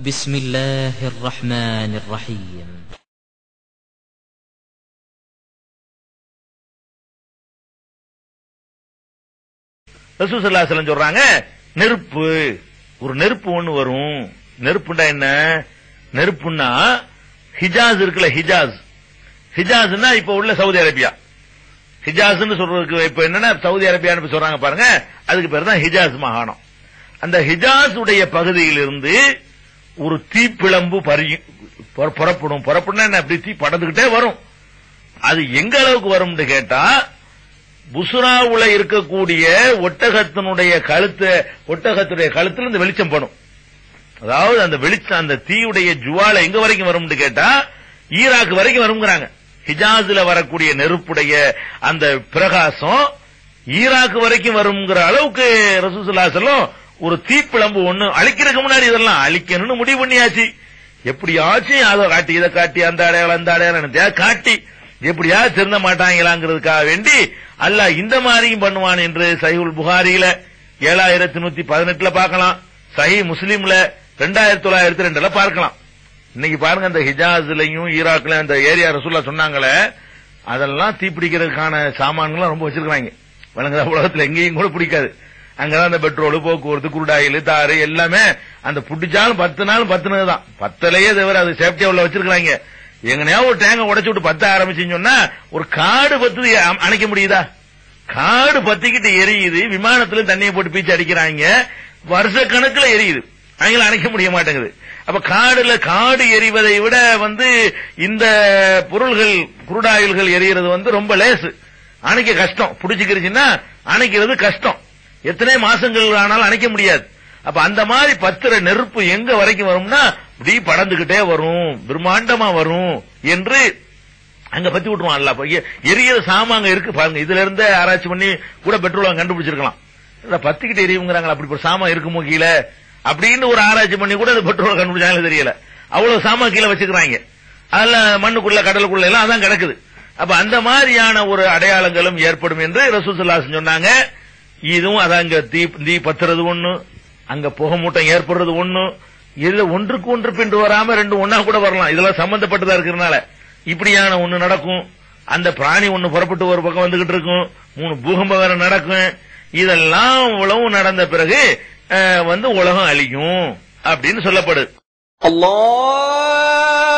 بسم الله الرحمن الرحيم ரசூசல்லாசலம் சொல்றாங்க நெருப்பு ஒரு நெருப்பு ஒண்ணு வரும் நெருப்புண்டா என்ன நெருப்புன்னா ஹிஜாஸ் இருக்குல்ல ஹிஜாஸ் ஹிஜாஸ்னா இப்ப உள்ள சவுதி அரேபியா ஹிஜாஸ்னு சொல்றதுக்கு இப்ப என்னன்னா சவுதி அரேபியான்னு இப்ப சொல்றாங்க பாருங்க அதுக்கு பேர் தான் ஹிஜாஸ் மாகாணம் அந்த ஹிஜாஸ் உடைய பகுதியிலிருந்து ஒரு தீப்பிழம்பு பறியும் புற- புறப்படும் புறப்படுனா என்ன அப்படி தீ படந்துகிட்டே வரும் அது எங்க அளவுக்கு வரும்னு கேட்டா புசுராவுல இருக்கக்கூடிய ஒட்டகத்தினுடைய கழுத்து ஒட்டகத்துடைய கழுத்துல இந்த வெளிச்சம் படும் அதாவது அந்த வெளிச்சம் அந்த தீயுடைய ஜுவாலை எங்க வரைக்கும் வரும்னு கேட்டா ஈராக் வரைக்கும் வருங்கிறாங்க ஹிஜாஸ்ல வரக்கூடிய நெருப்புடைய அந்த பிரகாசம் ஈராக் வரைக்கும் வருங்கிற அளவுக்கு ரசூசுல்லா சொல்லும் ஒரு தீப்பிழம்பு ஒண்ணு அழிக்கிறதுக்கு முன்னாடி இதெல்லாம் அழிக்கணும்னு முடிவு பண்ணியாச்சு எப்படியாச்சும் அதை காட்டி இதை காட்டி அந்த அடையாளம் அந்த அடையாளம் என்னத்தையாவது காட்டி எப்படியாவது திருந்த மாட்டாங்களாங்கிறதுக்காக வேண்டி அல்லாஹ் இந்த மாதிரியும் பண்ணுவான் என்று சஹீஹுல் புகாரியில ஏழாயிரத்தி நூத்தி பதினெட்டுல பார்க்கலாம் சஹி முஸ்லீம்ல ரெண்டாயிரத்தி தொள்ளாயிரத்தி ரெண்டுல பார்க்கலாம் இன்னைக்கு பாருங்க அந்த ஹிஜாஸ்லயும் ஈராக்ல அந்த ஏரியா ரசூல்லா சொன்னாங்களே அதெல்லாம் தீப்பிடிக்கிறதுக்கான சாமான்கள்லாம் ரொம்ப வச்சிருக்காங்க வழங்குதா உலகத்துல எங்கேயும் கூட பிடிக்காது அங்கதான் அந்த பெட்ரோல் போக்குவரத்து குருடாயில் தாரு எல்லாமே அந்த புடிச்சாலும் பத்து நாள் பத்துனது தான் பத்தலையே தவிர அது சேஃப்டியா உள்ள வச்சிருக்காங்க எங்கனையா ஒரு டேங்க உடைச்சு விட்டு பத்த ஆரம்பிச்சுன்னு சொன்னா ஒரு காடு பத்து அ- அணைக்க முடியுதா காடு பத்திக்கிட்டு எரியுது விமானத்துல தண்ணியை போட்டு பீச்சு அடிக்கிறாங்க வருஷ கணக்குல எரியுது அவங்கள அணைக்க முடிய மாட்டேங்குது அப்ப காடுல காடு எரிவதை விட வந்து இந்த பொருள்கள் குருடாயில்கள் எரியறது வந்து ரொம்ப லேசு அணைக்க கஷ்டம் புடிச்சுக்கிருச்சுன்னா அணைக்கிறது கஷ்டம் எத்தனை மாசங்கள் ஆனாலும் அணைக்க முடியாது அப்ப அந்த மாதிரி பத்திர நெருப்பு எங்க வரைக்கும் வரும்னா இப்படி படந்துகிட்டே வரும் பிரம்மாண்டமா வரும் என்று அங்க பத்தி விட்டுருவான் அல்ல அப்ப எ- எரியிற சாமாங்க இருக்கு பாருங்க இதுல இருந்தே ஆராய்ச்சி பண்ணி கூட பெட்ரோல் கண்டுபிடிச்சிருக்கலாம் இல்ல பத்திக்கிட்டு எரியுங்கிறாங்களா அப்படி ஒரு சாமான் இருக்குமோ கீழே அப்படின்னு ஒரு ஆராய்ச்சி பண்ணி கூட அது பெட்ரோல் கண்டுபிடிச்சாங்களே தெரியல அவ்வளவு சாமான் கீழே வச்சுக்கிறாங்க அதுல மண்ணுக்குள்ள கடலுக்குள்ள எல்லாம் அதான் கிடக்குது அப்ப அந்த மாதிரியான ஒரு அடையாளங்களும் ஏற்படும் என்று ரசூசல்லாசன் சொன்னாங்க இதுவும் அதான் அங்க தீ தீ பத்துறது ஒண்ணு அங்க புகை மூட்டம் ஏற்படுறது ஒண்ணு இதுல ஒன்றுக்கு ஒன்று பின்று வராம ரெண்டு ஒண்ணா கூட வரலாம் இதெல்லாம் சம்பந்தப்பட்டதா இருக்கிறதுனால இப்படியான ஒண்ணு நடக்கும் அந்த பிராணி ஒண்ணு புறப்பட்டு ஒரு பக்கம் வந்துகிட்டு இருக்கும் மூணு பூகம்பம் வேற நடக்கும் இதெல்லாம் உலகம் நடந்த பிறகு அஹ், வந்து உலகம் அழியும் அப்படின்னு சொல்லப்படுது الله